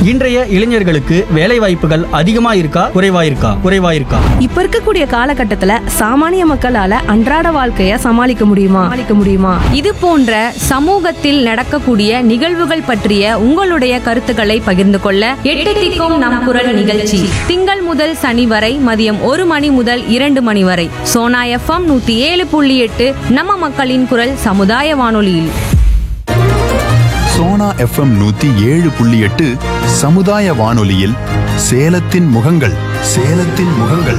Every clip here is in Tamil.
இன்றைய இளைஞர்களுக்கு வேலை வாய்ப்புகள் அதிகமா இருக்கா குறைவா இருக்கா குறைவா இருக்கா இப்ப இருக்கக்கூடிய காலகட்டத்துல சாமானிய மக்களால அன்றாட வாழ்க்கைய சமாளிக்க முடியுமா சமாளிக்க முடியுமா இது போன்ற சமூகத்தில் நடக்கக்கூடிய நிகழ்வுகள் பற்றிய உங்களுடைய கருத்துக்களை பகிர்ந்து கொள்ள எட்டு திக்கும் நம் குரல் நிகழ்ச்சி திங்கள் முதல் சனி வரை மதியம் ஒரு மணி முதல் இரண்டு மணி வரை சோனா எஃப்எம் நூத்தி ஏழு புள்ளி எட்டு நம்ம மக்களின் குரல் சமுதாய வானொலியில் சோனா எஃப்எம் நூத்தி ஏழு புள்ளி எட்டு சமுதாய வானொலியில் சேலத்தின் முகங்கள் சேலத்தின் முகங்கள்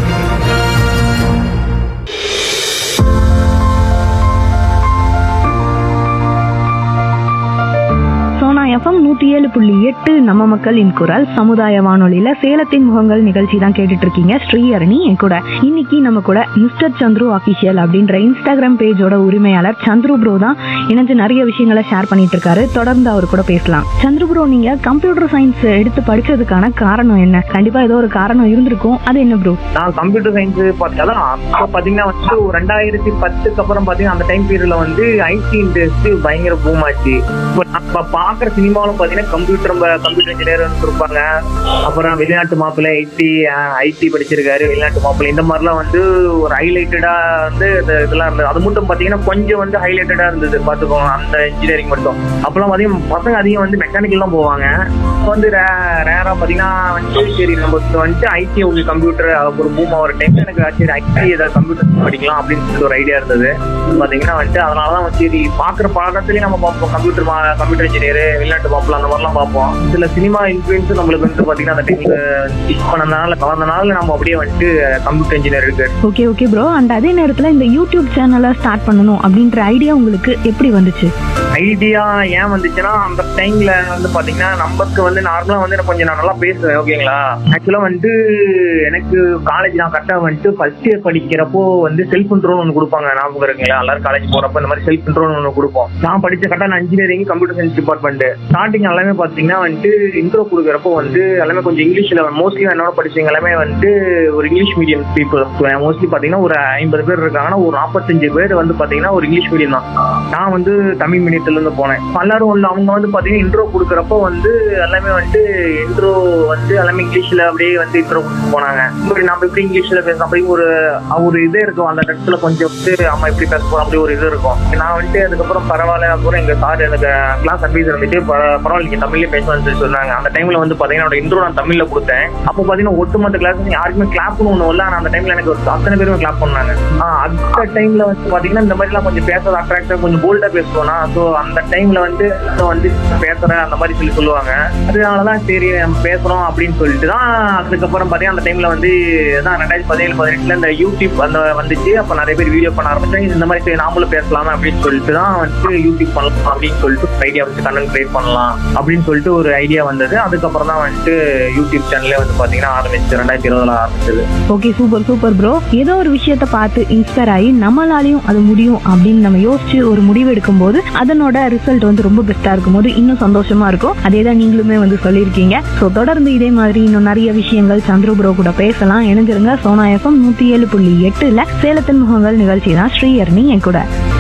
சோனா எஃப்எம் நூத்தி ஏழு புள்ளி எட்டு நம்ம மக்களின் குரல் சமுதாய வானொலியில சேலத்தின் முகங்கள் நிகழ்ச்சி தான் கேட்டுட்டு இருக்கீங்க ஸ்ரீஹரணி என் கூட இன்னைக்கு நம்ம கூட மிஸ்டர் சந்துரு அபிஷியல் அப்படின்ற இன்ஸ்டாகிராம் பேஜோட உரிமையாளர் சந்துரு ப்ரோ தான் இணைஞ்சு நிறைய விஷயங்களை ஷேர் பண்ணிட்டு இருக்காரு தொடர்ந்து அவர் கூட பேசலாம் சந்துரு ப்ரோ நீங்க கம்ப்யூட்டர் சயின்ஸ் எடுத்து படிச்சதுக்கான காரணம் என்ன கண்டிப்பா ஏதோ ஒரு காரணம் இருந்திருக்கும் அது என்ன ப்ரோ நான் கம்ப்யூட்டர் சயின்ஸ் பார்த்தா அப்போ பாத்தீங்கன்னா வந்து ஒரு ரெண்டாயிரத்தி பத்துக்கு அப்புறம் பாத்தீங்கன்னா அந்த டைம் பீரியட்ல வந்து ஐடி இண்டஸ்ட்ரி பயங்கர பூம் ஆச்சு இப்போ நம்ம பாக்குற சினிமாவிலும் பாத்தீங்கன்னா கம்ப்யூட்டர் கம்ப்யூட்டர் இன்ஜினியர் இருப்பாங்க அப்புறம் வெளிநாட்டு மாப்பிள்ளை ஐடி ஐடி படிச்சிருக்காரு வெளிநாட்டு மாப்பிள்ளை இந்த மாதிரிலாம் வந்து ஒரு ஹைலைட்டடா வந்து இந்த இதெல்லாம் இருந்தது அது மட்டும் பாத்தீங்கன்னா கொஞ்சம் வந்து ஹைலைட்டடா இருந்தது பாத்துக்கோங்க அந்த இன்ஜினியரிங் மட்டும் அப்பெல்லாம் பாத்தீங்கன்னா பசங்க அதிகம் வந்து மெக்கானிக்கல் தான் போவாங்க இப்போ வந்து ரேரா பாத்தீங்கன்னா வந்து சரி நம்ம இப்ப வந்துட்டு ஐடி உங்களுக்கு கம்ப்யூட்டர் ஒரு பூம் ஆகிற டைம்ல எனக்கு சரி ஐடி ஏதாவது கம்ப்யூட்டர் படிக்கலாம் அப்படின்னு சொல்லிட்டு ஒரு ஐடியா இருந்தது பாத்தீங்கன்னா வந்துட்டு அதனாலதான் வந்து சரி பாக்குற பழக்கத்துலயே நம்ம பார்ப்போம் கம்ப்யூட்டர் கம்ப்யூட்டர் இன்ஜினியர் வெளிநாட்டு பார்ப்போம் அந்த மாதிரிலாம் பார்ப்போம் சில சினிமா இன்ஃபுளுன்ஸ் நம்மளுக்கு வந்து பாத்தீங்கன்னா அந்த டைம்ல ஸ்டிச் பண்ணனால கலந்தனால நம்ம அப்படியே வந்துட்டு கம்ப்யூட்டர் இன்ஜினியர் இருக்கு ஓகே ஓகே ப்ரோ அண்ட் அதே நேரத்துல இந்த யூடியூப் சேனலை ஸ்டார்ட் பண்ணணும் அப்படின்ற ஐடியா உங்களுக்கு எப்படி வந்துச்சு ஐடியா ஏன் வந்துச்சுன்னா அந்த டைம்ல வந்து பாத்தீங்கன்னா நமக்கு வந்து நார்மலா வந்து நான் கொஞ்சம் நான் நல்லா பேசுவேன் ஓகேங்களா ஆக்சுவலா வந்துட்டு எனக்கு காலேஜ் நான் கரெக்டா வந்துட்டு ஃபர்ஸ்ட் இயர் படிக்கிறப்போ வந்து செல்ஃப் கண்ட்ரோல் ஒன்று கொடுப்பாங்க ஞாபகம் இருக்குங்களா எல்லாரும் காலேஜ் போறப்ப இந்த மாதிரி செல்ஃப் கண்ட்ரோல் ஒன்று கொடுப்போம் நான் படிச்ச கரெக்டா நான் engineering computer science department starting எல்லாமே பாத்தீங்கன்னா வந்துட்டு இன்ட்ரோ கொடுக்குறப்போ வந்து எல்லாமே கொஞ்சம் இங்கிலீஷ்ல மோஸ்ட்லி என்னோட படிச்சவங்க எல்லாமே வந்துட்டு ஒரு இங்கிலீஷ் மீடியம் பீப்புள் மோஸ்ட்லி பாத்தீங்கன்னா ஒரு ஐம்பது பேர் இருக்காங்கன்னா ஒரு நாற்பத்தஞ்சு பேர் வந்து பாத்தீங்கன்னா ஒரு இங்கிலீஷ் மீடியம் தான் நான் வந்து தமிழ் மீடியத்துல இருந்து போனேன் எல்லாரும் வந்து அவங்க வந்து பாத்தீங்கன்னா இன்ட்ரோ கொடுக்குறப்போ வந்து எல்லாமே வந்துட்டு இன்ட்ரோ வந்து எல்லாமே இங்கிலீஷ்ல அப்படியே வந்து இன்ட்ரோ கொடுத்து போனாங்க இப்படி நம்ம எப்படி இங்கிலீஷ்ல பேசலாம் அப்படி ஒரு ஒரு இதே இருக்கும் அந்த இடத்துல கொஞ்சம் வந்து ஆமா எப்படி பேச போறோம் அப்படி ஒரு இது இருக்கும் நான் வந்துட்டு அதுக்கப்புறம் பரவாயில்ல அப்புறம் எங்க சார் எனக்கு கிளாஸ் அட்வைஸ் இருந்துட்டு பர- பரவாயில்ல நீங்க தமிழ்ல பேசலாம்னு சொல்லி சொன்னாங்க அந்த டைம்ல வந்து பாத்தீங்கன்னா என்னோட இன்ட்ரோ நான் தமிழ்ல கொடுத்தேன் அப்போ பாத்தீங்கன்னா ஒட்டுமொத்த கிளாஸ் யாருக்குமே கிளாப்னு ஒண்ணு இல்ல ஆனா அந்த டைம்ல எனக்கு ஒரு அத்தனை பேரும் கிளாப் பண்ணாங்க ஆஹ் அந்த டைம்ல வந்து பாத்தீங்கன்னா இந்த மாதிரி எல்லாம் கொஞ்சம் பேசுறது அட்ராக்டா கொஞ்சம் போல்டா பேசுவோம்னா சோ அந்த டைம்ல வந்து நான் வந்து பேசுறேன் அந்த மாதிரி சொல்லி சொல்லுவாங்க அதனாலதான் சரி நம்ம பேசுறோம் அப்படின்னு சொல்லிட்டு தான் அதுக்கப்புறம் பாத்தீங்கன்னா அந்த டைம்ல வந்து தான் ரெண்டாயிரத்தி பதினேழு பதினெட்டுல இந்த யூடியூப் அந்த வந்துச்சு அப்ப நிறைய பேர் வீடியோ பண்ண ஆரம்பிச்சாங்க இந்த மாதிரி சரி நாமளும் பேசலாம் அப்படின்னு சொல்லிட்டு தான் வந்து யூடியூப் பண்ணலாம் அப்படின்னு சொல்லிட்டு ஐடியா வச்சு கண்டென்ட் கிரியேட் பண்ணலாம் அப்படின்னு சொல்லிட்டு ஒரு ஐடியா வந்தது அதுக்கப்புறம் தான் வந்துட்டு யூடியூப் சேனலே வந்து பாத்தீங்கன்னா ஆரம்பிச்சு ரெண்டாயிரத்தி இருபதுல ஆரம்பிச்சது ஓகே சூப்பர் சூப்பர் ப்ரோ ஏதோ ஒரு விஷயத்த பார்த்து இன்ஸ்பயர் ஆகி நம்மளாலையும் அது முடியும் அப்படின்னு நம்ம யோசிச்சு ஒரு முடிவு எடுக்கும்போது அதனோட ரிசல்ட் வந்து ரொம்ப பெஸ்டா இருக்கும்போது இன்னும் சந்தோஷமா இருக்கும் அதே தான் நீங்களுமே வந்து சொல்லியிருக்கீங்க ஸோ தொடர்ந்து இதே மாதிரி இன்னும் நிறைய விஷயங்கள் சந்துரு ப்ரோ கூட பேசலாம் இணைஞ்சிருங்க சோனா எஃப்எம் நூத்தி ஏழு புள்ளி எட்டுல சேலத்தின் முகங்கள் நிகழ்ச்சி தான் ஸ்ரீஹர்னி என் கூட